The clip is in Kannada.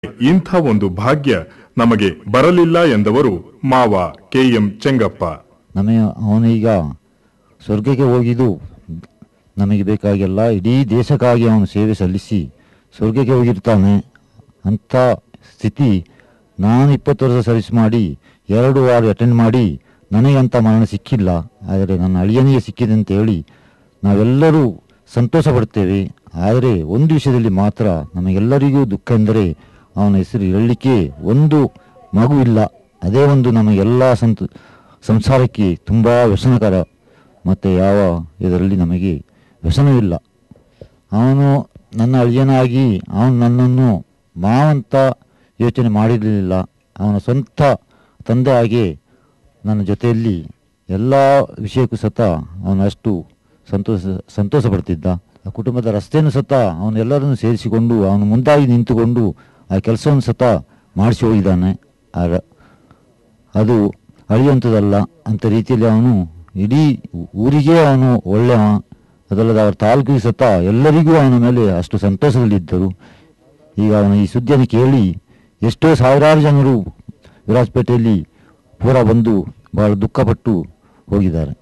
ಇಂಥ ಒಂದು ಭಾಗ್ಯ ನಮಗೆ ಬರಲಿಲ್ಲ ಎಂದವರು ಮಾವ ಕೆಎಂ ಚೆಂಗಪ್ಪ ನಮಗೆ ಅವನೀಗ ಸ್ವರ್ಗಕ್ಕೆ ಹೋಗಿದ್ದು ನಮಗೆ ಬೇಕಾಗೆಲ್ಲ ಇಡೀ ದೇಶಕ್ಕಾಗಿ ಅವನು ಸೇವೆ ಸಲ್ಲಿಸಿ ಸ್ವರ್ಗಕ್ಕೆ ಹೋಗಿರ್ತಾನೆ ಅಂಥ ಸ್ಥಿತಿ ನಾನು ಇಪ್ಪತ್ತು ವರ್ಷ ಸರ್ವಿಸ್ ಮಾಡಿ ಎರಡು ವಾರ ಅಟೆಂಡ್ ಮಾಡಿ ನನಗಂಥ ಮರಣ ಸಿಕ್ಕಿಲ್ಲ ಆದರೆ ನನ್ನ ಅಳಿಯನಿಗೆ ಸಿಕ್ಕಿದೆ ಅಂತ ಹೇಳಿ ನಾವೆಲ್ಲರೂ ಸಂತೋಷ ಪಡ್ತೇವೆ ಆದರೆ ಒಂದು ವಿಷಯದಲ್ಲಿ ಮಾತ್ರ ನಮಗೆಲ್ಲರಿಗೂ ದುಃಖ ಎಂದರೆ ಅವನ ಹೆಸರು ಹೇಳಲಿಕ್ಕೆ ಒಂದು ಮಗು ಇಲ್ಲ ಅದೇ ಒಂದು ನಮಗೆಲ್ಲ ಸಂತ ಸಂಸಾರಕ್ಕೆ ತುಂಬ ವ್ಯಸನಕರ ಮತ್ತು ಯಾವ ಇದರಲ್ಲಿ ನಮಗೆ ವ್ಯಸನವಿಲ್ಲ ಅವನು ನನ್ನ ಅಳಿಯನಾಗಿ ಅವನು ನನ್ನನ್ನು ಮಾವಂತ ಯೋಚನೆ ಮಾಡಿರಲಿಲ್ಲ ಅವನ ಸ್ವಂತ ತಂದೆ ಹಾಗೆ ನನ್ನ ಜೊತೆಯಲ್ಲಿ ಎಲ್ಲ ವಿಷಯಕ್ಕೂ ಸತ ಅವನು ಅಷ್ಟು ಸಂತೋಷ ಸಂತೋಷ ಪಡ್ತಿದ್ದ ಆ ಕುಟುಂಬದ ರಸ್ತೆಯನ್ನು ಸತ ಅವನು ಎಲ್ಲರನ್ನು ಸೇರಿಸಿಕೊಂಡು ಅವನು ಮುಂದಾಗಿ ನಿಂತುಕೊಂಡು ಆ ಕೆಲಸವನ್ನು ಸತ ಮಾಡಿಸಿ ಹೋಗಿದ್ದಾನೆ ಆ ರ- ಅದು ಅಳಿಯುವಂಥದ್ದಲ್ಲ ಅಂತ ರೀತಿಯಲ್ಲಿ ಅವನು ಇಡೀ ಊರಿಗೆ ಅವನು ಒಳ್ಳೆಯ ಅದಲ್ಲದೆ ಅವರ ತಾಲೂಕಿಗೆ ಸತ ಎಲ್ಲರಿಗೂ ಅವನ ಮೇಲೆ ಅಷ್ಟು ಸಂತೋಷದಲ್ಲಿದ್ದರು ಈಗ ಅವನ ಈ ಸುದ್ದಿಯನ್ನು ಕೇಳಿ ಎಷ್ಟೋ ಸಾವಿರಾರು ಜನರು ವಿರಾಜಪೇಟೆಯಲ್ಲಿ ಪೂರ ಬಂದು ಬಹಳ ದುಃಖಪಟ್ಟು ಹೋಗಿದ್ದಾರೆ